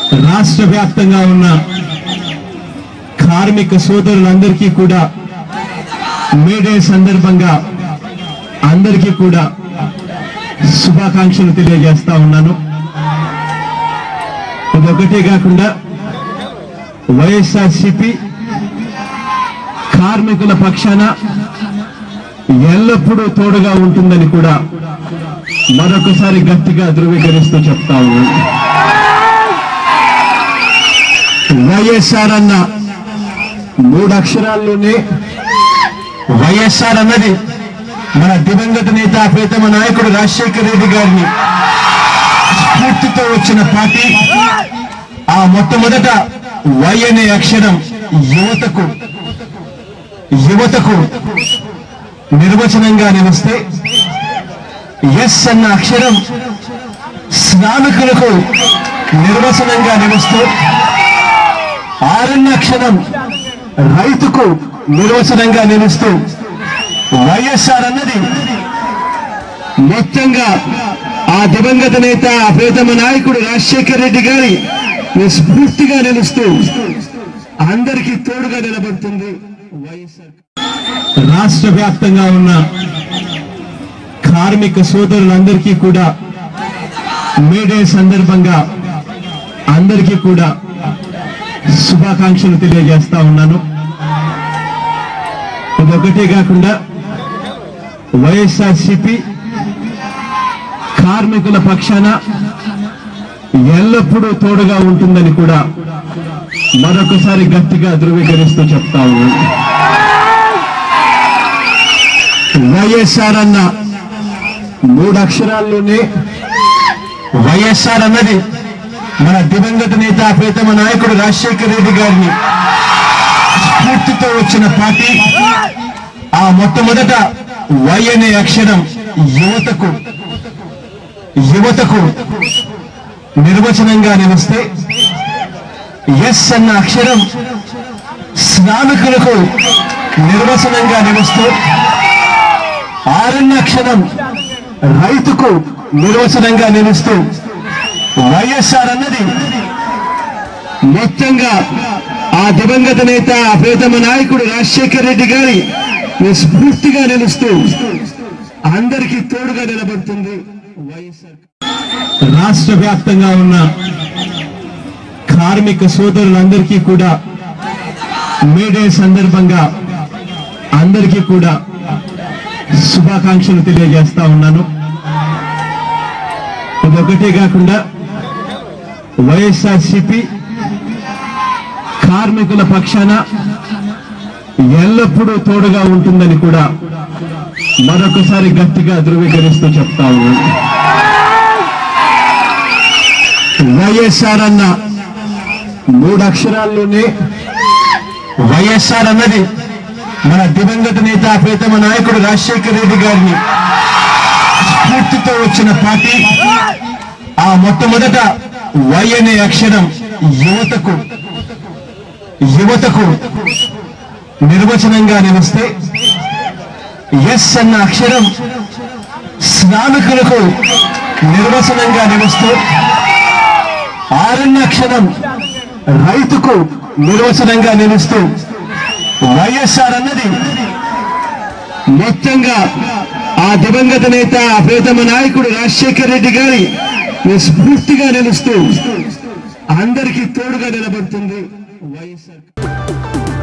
రాష్ట్ర వ్యాప్తంగా ఉన్న కార్మిక సోదరులందరికీ కూడా మేడే సందర్భంగా అందరికీ కూడా శుభాకాంక్షలు తెలియజేస్తా ఉన్నాను ఇదొకటే కాకుండా వైఎస్ఆర్సిపి కార్మికుల పక్షాన ఎల్లప్పుడూ తోడుగా ఉంటుందని కూడా మరొకసారి గట్టిగా ధృవీకరిస్తూ చెప్తా ఉన్నాను వైఎస్ఆర్ అన్న మూడు అక్షరాల్లోనే వైఎస్ఆర్ అన్నది మన దివంగత నేత ప్రీతమ నాయకుడు రాజశేఖర రెడ్డి గారిని స్ఫూర్తితో వచ్చిన పార్టీ ఆ మొట్టమొదట వై అనే అక్షరం యువతకు యువతకు నిర్వచనంగా నిలిస్తే ఎస్ అన్న అక్షరం శ్రామికులకు నిర్వచనంగా నిలుస్తూ ఆరన్న అక్షరం రైతుకు నిర్వచనంగా నిలుస్తూ వైఎస్ఆర్ అన్నది మొత్తంగా ఆ దివంగత నేత ఆ ప్రియతమ నాయకుడు రాజశేఖర రెడ్డి గారి స్ఫూర్తిగా నిలుస్తూ అందరికీ తోడుగా నిలబడుతుంది వైఎస్ఆర్ రాష్ట్ర వ్యాప్తంగా ఉన్న కార్మిక సోదరులందరికీ కూడా మేడే సందర్భంగా అందరికీ కూడా శుభాకాంక్షలు తెలియజేస్తా ఉన్నాను ఇదొకటే కాకుండా వైఎస్ఆర్సిపి కార్మికుల పక్షాన ఎల్లప్పుడూ తోడుగా ఉంటుందని కూడా మరొకసారి గట్టిగా ధృవీకరిస్తూ చెప్తా ఉన్నాను వైఎస్ఆర్ అన్న మూడు అక్షరాల్లోనే వైఎస్ఆర్ అన్నది మన దివంగత నేత ప్రీతమ నాయకుడు రాజశేఖర రెడ్డి గారిని స్ఫూర్తితో వచ్చిన పార్టీ ఆ మొట్టమొదట వై అనే అక్షరం యువతకు యువతకు నిర్వచనంగా నిలిస్తే ఎస్ అన్న అక్షరం శ్రామికులకు నిర్వచనంగా నిలుస్తూ ఆరన్న అక్షరం రైతుకు నిర్వచనంగా నిలుస్తూ వైఎస్ఆర్ అన్నది మొత్తంగా ఆ దివంగత నేత ఆ ప్రియతమ నాయకుడు రాజశేఖర రెడ్డి గారి స్ఫూర్తిగా నిలుస్తూ అందరికీ తోడుగా నిలబడుతుంది వైఎస్ఆర్ రాష్ట్ర వ్యాప్తంగా ఉన్న కార్మిక సోదరులందరికీ కూడా మేడే సందర్భంగా అందరికీ కూడా శుభాకాంక్షలు తెలియజేస్తా ఉన్నాను ఇదొకటే కాకుండా వైఎస్ఆర్సిపి కార్మికుల పక్షాన ఎల్లప్పుడూ తోడుగా ఉంటుందని కూడా మరొకసారి గట్టిగా ధృవీకరిస్తూ చెప్తా ఉన్నాను వైఎస్ఆర్ అన్న మూడు అక్షరాల్లోనే వైఎస్ఆర్ అన్నది మన దివంగత నేత ప్రీతమ నాయకుడు రాజశేఖర రెడ్డి గారిని స్ఫూర్తితో వచ్చిన పార్టీ ఆ మొట్టమొదట వై అనే అక్షరం యువతకు యువతకు నిర్వచనంగా నిలిస్తే ఎస్ అన్న అక్షరం శ్రామికులకు నిర్వచనంగా నిలుస్తూ ఆరన్న అక్షరం రైతుకు నిర్వచనంగా నిలుస్తూ వైఎస్ఆర్ అన్నది మొత్తంగా ఆ దివంగత నేత ఆ ప్రియతమ నాయకుడు రాజశేఖర రెడ్డి గారి స్ఫూర్తిగా నిలుస్తూ అందరికీ తోడుగా నిలబడుతుంది వైఎస్ఆర్